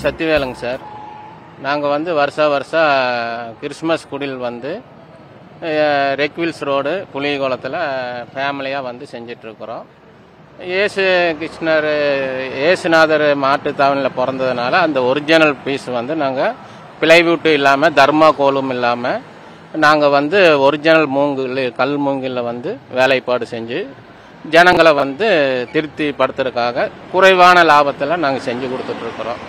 சத்திவேலுங்க sir நாங்கள் வந்து வருஷா வருஷம் கிறிஸ்மஸ் குடில் வந்து அஹ், ரெக்வில்ஸ் ரோடு புளியகுளத்தில் ஃபேமிலியாக வந்து செஞ்சிட்ருக்குறோம் ஏசு கிருஷ்ணர் ஏசுநாதர் மாட்டுத்தாவணியில் பிறந்ததுனால அந்த ஒரிஜினல் பீஸ் வந்து நாங்கள் பிளைவுட்டு இல்லாமல் தர்மாகோலும் இல்லாமல் நாங்கள் வந்து ஒரிஜினல் மூங்கில் கல் மூங்கிலில் வந்து வேலைப்பாடு செஞ்சு ஜனங்களை வந்து திருப்தி படுத்துறதுக்காக குறைவான லாபத்தில் நாங்கள் செஞ்சு கொடுத்துட்ருக்குறோம்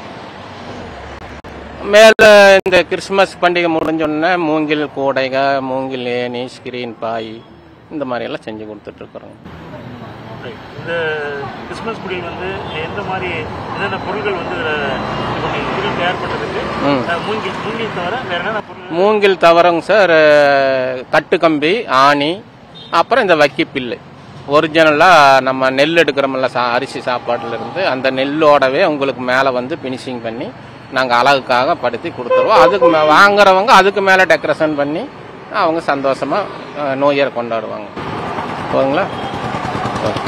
மேலே இந்த கிறிஸ்மஸ் பண்டிகை முடிஞ்சோடனே மூங்கில் கூடைக மூங்கில் ஏணி ஸ்கிரீன் பாய் இந்த மாதிரி எல்லாம் செஞ்சு கொடுத்துட்ருக்குறோங்க Right. இந்த கிறிஸ்மஸ் குடில் வந்து எந்த மாதிரி என்னென்ன பொருட்கள் வந்து இதில் இது பண்ணி குடில் தயார் பண்ணுறதுக்கு ம். மூங்கில் மூங்கில் தவிர வேற என்னென்ன பொருள் மூங்கில் தவறங்க சார் அஹ், கட்டுக்கம்பி ஆணி அப்புறம் இந்த வக்கி பில்லு ஒரிஜினலாக நம்ம நெல் எடுக்கிறோம்ல சா அரிசி சாப்பாட்டுல இருந்து அந்த நெல்லோடவே உங்களுக்கு மேலே வந்து ஃபினிஷிங் பண்ணி நாங்கள் அழகுக்காக படுத்தி கொடுத்துருவோம் அதுக்கு மே- வாங்குறவங்க அதுக்கு மேலே டெக்கரேஷன் பண்ணி அவங்க சந்தோஷமாக நோயரை கொண்டாடுவாங்க போதுங்களா ஓகே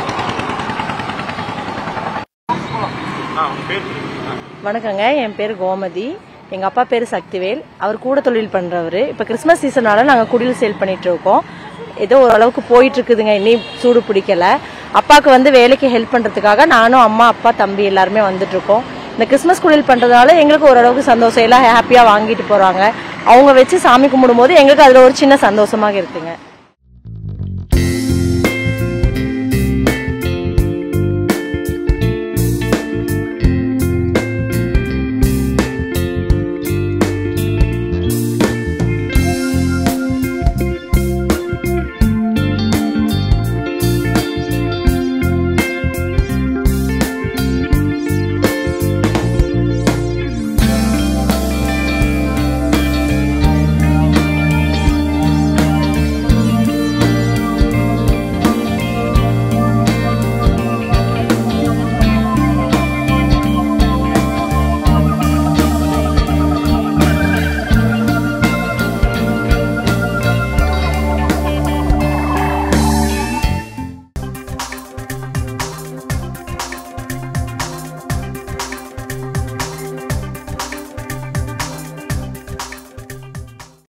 ஆ உங்க பேர் சொல்லுங்க. வணக்கங்க என் பேர் கோமதி எங்க அப்பா பேர் சக்திவேல் அவர் கூட தொழில் பண்றவரு இப்ப கிறிஸ்மஸ் சீசனால நாங்க குடில் சேல் பண்ணிட்டு இருக்கோம் ஏதோ ஓரளவுக்கு போயிட்டு இருக்குதுங்க இனி சூடு பிடிக்கல அப்பாவுக்கு வந்து வேலைக்கு ஹெல்ப் பண்றதுக்காக நானும் அம்மா அப்பா தம்பி எல்லாருமே வந்துட்டு இருக்கோம் இந்த கிறிஸ்மஸ் குடில் பண்றதுனால எங்களுக்கு ஓரளவுக்கு சந்தோஷம் எல்லாம் ஹாப்பியா வாங்கிட்டு போறாங்க அவங்க வச்சு சாமி கும்பிடும்போது எங்களுக்கு அதுல ஒரு சின்ன சந்தோஷமாக இருக்குங்க